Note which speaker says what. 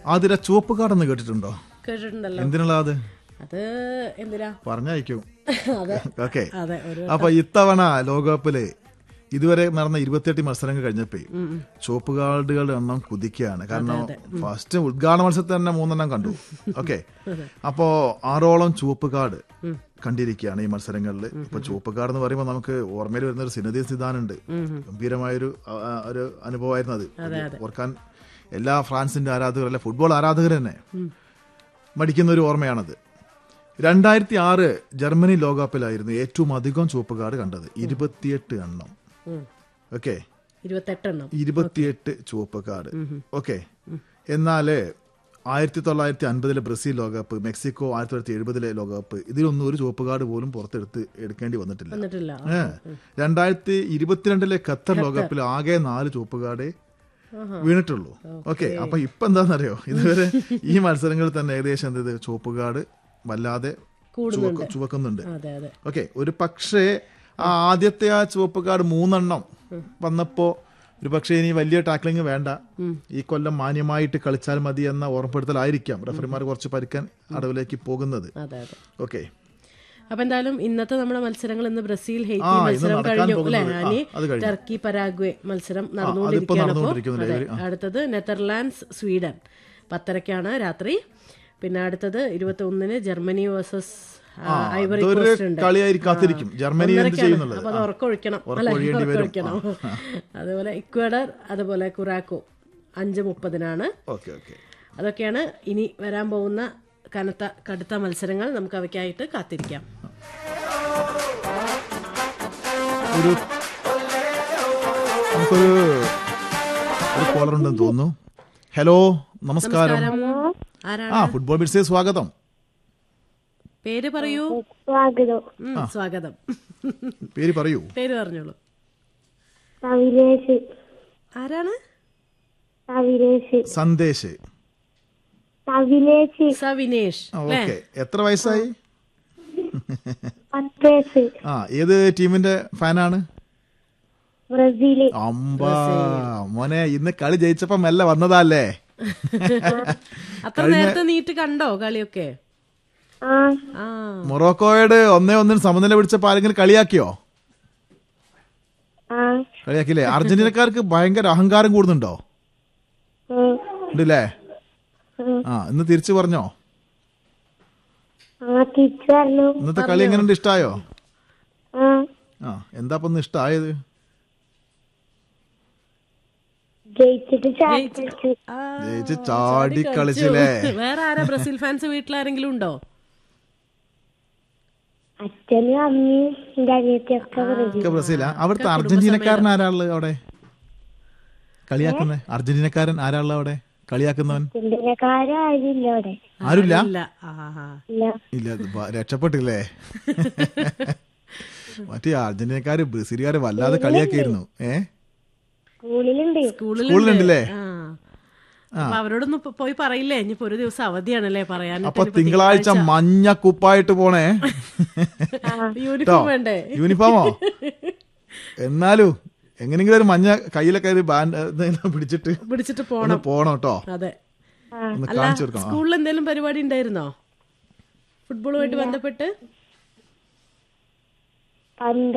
Speaker 1: ആതിര ചുവപ്പ് കാടെന്ന് കേട്ടിട്ടുണ്ടോ
Speaker 2: കേട്ടിട്ടുണ്ടല്ലോ
Speaker 1: എന്തിനുള്ള അത്
Speaker 2: അത് എന്തിനാ
Speaker 1: പറഞ്ഞയക്കും
Speaker 2: അതെ
Speaker 1: ഓക്കെ
Speaker 2: അതെ ഒരു
Speaker 1: അപ്പൊ ഇത്തവണ ലോകകപ്പില് ഇതുവരെ നടന്ന ഇരുപത്തിയെട്ട് മത്സരങ്ങൾ കഴിഞ്ഞപ്പോ ചുവപ്പ് കാർഡുകളുടെ എണ്ണം കുതിക്കുകയാണ് കാരണം ഫസ്റ്റ് ഉദ്ഘാടന മത്സരത്തിൽ തന്നെ മൂന്നെണ്ണം കണ്ടു ഓക്കെ അപ്പോ ആറോളം ചുവപ്പ് കാർഡ് കണ്ടിരിക്കുകയാണ് ഈ മത്സരങ്ങളിൽ ഇപ്പൊ ചുവപ്പ് കാർഡ് എന്ന് പറയുമ്പോൾ നമുക്ക് ഓർമ്മയിൽ വരുന്ന ഒരു സിനദീൻ സിദാനുണ്ട് ഗംഭീരമായൊരു ആ, ആ, ഒരു അനുഭവമായിരുന്നു അത് ഓർക്കാൻ എല്ലാ ഫ്രാൻസിന്റെ ആരാധകർ അല്ലെ ഫുട്ബോൾ ആരാധകർ തന്നെ മടിക്കുന്ന ഒരു ഓർമ്മയാണത് രണ്ടായിരത്തി ആറ് ജർമ്മനി ലോകകപ്പിലായിരുന്നു ഏറ്റവും അധികം ചുവപ്പ് കാർഡ് കണ്ടത് ഇരുപത്തിയെട്ട് എണ്ണം ഓക്കെ
Speaker 2: ഇരുപത്തെട്ടെണ്ണം
Speaker 1: ഇരുപത്തിയെട്ട് ചുവപ്പ് കാർഡ് ഓക്കെ എന്നാല് ആയിരത്തി തൊള്ളായിരത്തി അൻപതിലെ ബ്രസീൽ ലോകകപ്പ് മെക്സിക്കോ ആയിരത്തി തൊള്ളായിരത്തി എഴുപതിലെ ലോകകപ്പ് ഇതിലൊന്നും ഒരു ചുവപ്പ് കാർഡ് പോലും പുറത്തെടുത്ത് എടുക്കേണ്ടി വന്നിട്ടില്ല
Speaker 2: വന്നിട്ടില്ല
Speaker 1: ഏ. രണ്ടായിരത്തി ഇരുപത്തിരണ്ടിലെ ഖത്തർ ലോകകപ്പിൽ ആകെ നാല് ചുവപ്പ് കാർഡേ വീണിട്ടുള്ളൂ ഓക്കെ അപ്പൊ ഇപ്പൊ എന്താണെന്നറിയോ ഇതുവരെ ഈ മത്സരങ്ങളിൽ തന്നെ ഏകദേശം എന്ത് ചെയ്ത് ചുവപ്പ് കാർഡ് വല്ലാതെ ചുവക്ക- ചുവക്കുന്നുണ്ട്
Speaker 2: അതെ അതെ
Speaker 1: ഓക്കെ ഒരു പക്ഷേ ആ ആദ്യത്തെ ആ ചുവപ്പ് കാർഡ് മൂന്നെണ്ണം വന്നപ്പോ ഒരു പക്ഷേ ഇനി വലിയ ടാക്ലിംഗ് വേണ്ട ഈ കൊല്ലം മാന്യമായിട്ട് കളിച്ചാൽ മതി എന്ന ഓർമ്മപ്പെടുത്തലായിരിക്കാം റഫറിമാർ കുറച്ച് പരിക്കാൻ അടവിലേക്ക് പോകുന്നത്
Speaker 2: അതെ അതെ
Speaker 1: ഓക്കെ
Speaker 2: അപ്പൊ എന്തായാലും ഇന്നത്തെ നമ്മുടെ മത്സരങ്ങൾ ഇന്ന് ബ്രസീൽ
Speaker 1: ആ,
Speaker 2: ഹെയ്റ്റി
Speaker 1: ഇന്ന്
Speaker 2: മത്സരം
Speaker 1: നടക്കാൻ
Speaker 2: കഴിഞ്ഞു
Speaker 1: പോകുന്നത്.
Speaker 2: അല്ലെ
Speaker 1: ആ,
Speaker 2: ഇനി
Speaker 1: അത് കഴിഞ്ഞു.
Speaker 2: ടർക്കി പരാഗ്വേ മത്സരം
Speaker 1: അതിപ്പോ
Speaker 2: നടന്നുകൊണ്ടിരിക്കുകയാണ് അപ്പോൾ
Speaker 1: നടന്നുകൊണ്ടിരിക്കുന്നു
Speaker 2: അതെ.
Speaker 1: ലൈവിൽ.
Speaker 2: അടുത്തത് നെതർലാൻഡ്സ് സ്വീഡൻ പത്തരക്കാണ് രാത്രി പിന്നെ അടുത്തത് ഇരുപത്തി ഒന്നിന് ജർമ്മനി വേഴ്സസ് ഐവറി
Speaker 1: അതൊരു
Speaker 2: കോസ്റ്റ് ഉണ്ട്
Speaker 1: കളിയായി കാത്തിരിക്കും ജർമ്മനി എന്ത്
Speaker 2: ഒന്നരക്കാണ്.
Speaker 1: ചെയ്യുന്നുള്ളത്
Speaker 2: അപ്പൊ അത് ഉറക്കൊഴിക്കണം അല്ലെ
Speaker 1: ഉറക്കൊഴിയേണ്ടി വരും.
Speaker 2: ഉറക്കൊഴിക്കണം അതുപോലെ ഇക്വഡർ അതുപോലെ കുറാക്കോ അഞ്ച് മുപ്പതിനാണ്
Speaker 1: ഓക്കെ ഓക്കെ
Speaker 2: അതൊക്കെയാണ് ഇനി വരാൻ പോകുന്ന കനത്ത കടുത്ത മത്സരങ്ങൾ നമുക്ക് അവയ്ക്കായിട്ട് കാത്തിരിക്കാം
Speaker 1: ഒരു നമുക്കൊരു ഒരു കോളർ ഉണ്ടെന്ന് തോന്നുന്നു ഹലോ നമസ്കാരം
Speaker 2: ആരാണ്
Speaker 1: ആ ഫുട്ബോൾ ബിറ്റ്സേ സ്വാഗതം
Speaker 2: പേര് പറയൂ
Speaker 3: സ്വാഗതം
Speaker 2: ഉം, സ്വാഗതം
Speaker 1: പേര് പറയൂ
Speaker 2: പേര് പറഞ്ഞോളൂ
Speaker 3: സവിനേഷ്
Speaker 2: ആരാണ്
Speaker 3: സവിനേഷ്
Speaker 1: സന്ദേശ്
Speaker 3: സവിനേഷ്
Speaker 2: സവിനേഷ്
Speaker 1: ഓക്കെ എത്ര വയസ്സായി
Speaker 3: പത്ത് വയസ്സ്
Speaker 1: ആ ഏത് ടീമിന്റെ ഫാനാണ്
Speaker 3: ബ്രസീല്
Speaker 1: അമ്പാ മോനെ ഇന്ന് കളി ജയിച്ചപ്പോ മെല്ലെ വന്നതല്ലേ
Speaker 2: അത്ര നേരത്തെ നീറ്റ് കണ്ടോ കളിയൊക്കെ
Speaker 3: ആ
Speaker 2: ആ
Speaker 1: മൊറോക്കോയോട് ഒന്നേ ഒന്നിന് സമനില പിടിച്ചപ്പോ ആരെങ്കിലും കളിയാക്കിയോ
Speaker 3: ആ
Speaker 1: കളിയാക്കില്ലേ അർജന്റീനക്കാർക്ക് ഭയങ്കര അഹങ്കാരം കൂടുന്നുണ്ടോ
Speaker 3: ഉം,
Speaker 1: ഉണ്ടല്ലേ
Speaker 3: ഉം.
Speaker 1: ആ ഇന്ന് തിരിച്ചു പറഞ്ഞോ
Speaker 3: ആ തിരിച്ചു പറഞ്ഞു
Speaker 1: ഇന്നത്തെ കളി എങ്ങനെയുണ്ട് ഇഷ്ടായോ
Speaker 3: ആ
Speaker 1: ആ എന്താ ഇപ്പൊ ഒന്ന് ഇഷ്ടായത്
Speaker 3: ജയിച്ചിട്ട് ചാടിച്ചു
Speaker 2: ആ,
Speaker 1: ജയിച്ച് ചാടി കളിച്ചില്ലേ
Speaker 2: വേറെ ആരാ ബ്രസീൽ ഫാൻസ് വീട്ടിലാരെങ്കിലും ഉണ്ടോ
Speaker 3: അച്ഛനും അമ്മയും എന്റെ അനിയത്തിയൊക്കെ ബ്രസീൽ
Speaker 1: ഒക്കെ ബ്രസീലാ അവിടുത്തെ അർജന്റീനക്കാരൻ ആരാളുള്ളത് അവിടെ കളിയാക്കുന്നേ അർജന്റീനക്കാരൻ ആരാളുള്ളത് അവിടെ കളിയാക്കുന്നവൻ
Speaker 3: ചിന്തനക്കാരും ആരില്ല അവിടെ
Speaker 1: ആരുമില്ല
Speaker 2: ഇല്ല ആ ആ.
Speaker 3: ഇല്ല
Speaker 1: ഇല്ല ഇത് ബ- രക്ഷപ്പെട്ടില്ലേ മറ്റേ അർജന്റീനക്കാര് ബ്രസീലുകാര് വല്ലാതെ കളിയാക്കിയിരുന്നു ഏ
Speaker 3: സ്കൂളിലുണ്ട്
Speaker 2: സ്കൂളിലുണ്ട്
Speaker 1: സ്കൂളിലുണ്ടല്ലേ
Speaker 2: ആ അപ്പൊ അവരോടൊന്നും ഇപ്പൊ പോയി പറയില്ലേ ഇനിയിപ്പോ ഒരു ദിവസം അവധിയാണല്ലേ പറയാനായിട്ട്
Speaker 1: അപ്പൊ
Speaker 2: ഇനിയിപ്പോ
Speaker 1: തിങ്കളാഴ്ച മഞ്ഞ കുപ്പായിട്ട് പോണേ
Speaker 2: യൂണിഫോം വേണ്ടേ
Speaker 1: യൂണിഫോമോ എന്നാലും എങ്ങനെങ്കിലും ഒരു മഞ്ഞ കയ്യിലൊക്കെ ഒരു ബാൻഡ് പിടിച്ചിട്ട്
Speaker 2: പിടിച്ചിട്ട്
Speaker 1: ഒന്ന്
Speaker 2: പോണം
Speaker 1: പോണം കേട്ടോ
Speaker 2: അതെ
Speaker 1: ഒന്ന്
Speaker 2: അല്ല
Speaker 1: കാണിച്ചു കൊടുക്കണം ആ.
Speaker 2: സ്കൂളിൽ എന്തെങ്കിലും പരിപാടി ഉണ്ടായിരുന്നോ ഫുട്ബോളുമായിട്ട് ബന്ധപ്പെട്ട്
Speaker 3: പന്ത്